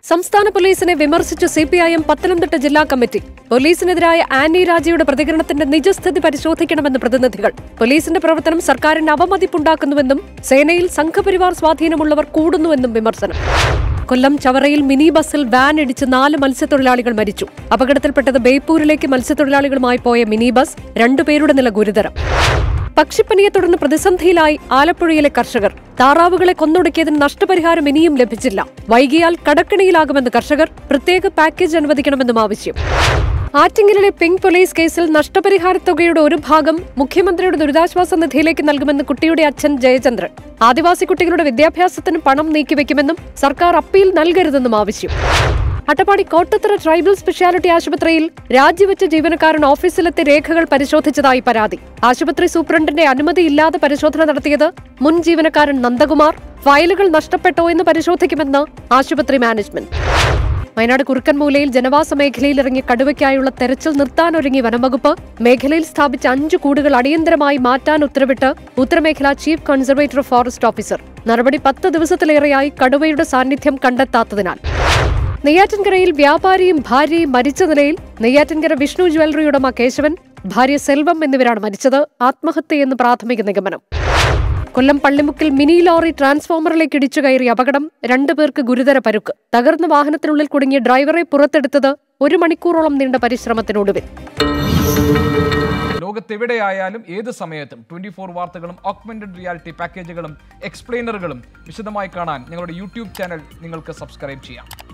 സംസ്ഥാന പോലീസിനെ വിമർശിച്ച് C P I M Pathanamthitta ജില്ലാ കമ്മിറ്റി പോലീസിനെതിരായ ആനി രാജയുടെ പ്രതികരണത്തിന്റെ നിജസ്ഥിതി പരിശോധിക്കണമെന്ന് പ്രതിനിധികൾ പോലീസിന്റെ പ്രവർത്തനം സർക്കാരിന് അവമതിപ്പുണ്ടാക്കുന്നുവെന്നും സേനയിൽ സംഘപരിവാർ സ്വാധീനമുള്ളവർ കൂടുന്നുവെന്നും വിമർശനം കൊല്ലം ചവറയിൽ മിനി ബസ്സിൽ വാൻ ഇടിച്ച് നാല് മത്സ്യത്തൊഴിലാളികൾ മരിച്ചു അപകടത്തിൽപ്പെട്ടത് ബേപ്പൂരിലേക്ക് മത്സ്യത്തൊഴിലാളികളുമായി പോയ മിനി ബസ് രണ്ടുപേരുടെ നില ഗുരുതരം പക്ഷിപ്പനിയെ തുടർന്ന് പ്രതിസന്ധിയിലായി ആലപ്പുഴയിലെ കർഷകർ താറാവുകളെ കൊന്നൊടുക്കിയതിന് നഷ്ടപരിഹാരം ഇനിയും ലഭിച്ചില്ല വൈകിയാൽ കടക്കിണിയിലാകുമെന്ന് കർഷകർ പ്രത്യേക പാക്കേജ് അനുവദിക്കണമെന്നും ആവശ്യം ആറ്റിങ്ങലിലെ പിങ്ക് പോലീസ് കേസിൽ നഷ്ടപരിഹാര തുകയുടെ ഒരു ഭാഗം മുഖ്യമന്ത്രിയുടെ ദുരിതാശ്വാസ നിധിയിലേക്ക് നൽകുമെന്ന് കുട്ടിയുടെ അച്ഛൻ ജയചന്ദ്രൻ ആദിവാസി കുട്ടികളുടെ വിദ്യാഭ്യാസത്തിന് പണം നീക്കിവെക്കുമെന്നും സർക്കാർ അപ്പീൽ നൽകരുതെന്നും ആവശ്യം അട്ടപ്പാടി കോട്ടത്തറ ട്രൈബൽ സ്പെഷ്യാലിറ്റി ആശുപത്രിയിൽ രാജിവെച്ച ജീവനക്കാരൻ ഓഫീസിലെത്തി രേഖകൾ പരിശോധിച്ചതായി പരാതി ആശുപത്രി സൂപ്രണ്ടിന്റെ അനുമതിയില്ലാതെ പരിശോധന നടത്തിയത് മുൻ ജീവനക്കാരൻ നന്ദകുമാർ ഫയലുകൾ നഷ്ടപ്പെട്ടോ എന്ന് പരിശോധിക്കുമെന്ന് ആശുപത്രി മാനേജ്മെന്റ് വയനാട് കുറുക്കൻമൂലയിൽ ജനവാസ മേഖലയിൽ ഇറങ്ങിയ കടുവയ്ക്കായുള്ള തെരച്ചിൽ നിർത്താനൊരുങ്ങി വനംവകുപ്പ് മേഖലയിൽ സ്ഥാപിച്ച അഞ്ച് കൂടുകൾ അടിയന്തരമായി മാറ്റാൻ ഉത്തരവിട്ട് ഉത്തരമേഖല ചീഫ് കൺസർവേറ്റർ ഫോറസ്റ്റ് ഓഫീസർ നടപടി പത്ത് ദിവസത്തിലേറെയായി കടുവയുടെ സാന്നിധ്യം കണ്ടെത്താത്തതിനാൽ നെയ്യാറ്റിൻകരയിൽ വ്യാപാരിയും ഭാര്യയും മരിച്ച നിലയിൽ നെയ്യാറ്റിൻകര വിഷ്ണു ജ്വല്ലറി ഉടമ കേശവൻ ഭാര്യ സെൽവം എന്നിവരാണ് മരിച്ചത് ആത്മഹത്യയെന്ന് പ്രാഥമിക നിഗമനം കൊല്ലം പള്ളിമുക്കിൽ മിനി ലോറി ട്രാൻസ്ഫോമറിലേക്ക് ഇടിച്ചു കയറി അപകടം രണ്ടുപേർക്ക് ഗുരുതര പരുക്ക് തകർന്ന വാഹനത്തിനുള്ളിൽ കുടുങ്ങിയ ഡ്രൈവറെ പുറത്തെടുത്തത് ഒരു മണിക്കൂറോളം നീണ്ട പരിശ്രമത്തിനൊടുവിൽ ലോകത്തെവിടെയായാലും ഏത് സമയത്തും ട്വന്റി ഫോർ വാർത്തകളും ഓഗ്മെന്റഡ് റിയാലിറ്റി പാക്കേജുകളും എക്സ്പ്ലെയിനറുകളും വിശദമായി കാണാൻ ഞങ്ങളുടെ യൂട്യൂബ് ചാനൽ നിങ്ങൾക്ക് സബ്സ്ക്രൈബ് ചെയ്യാം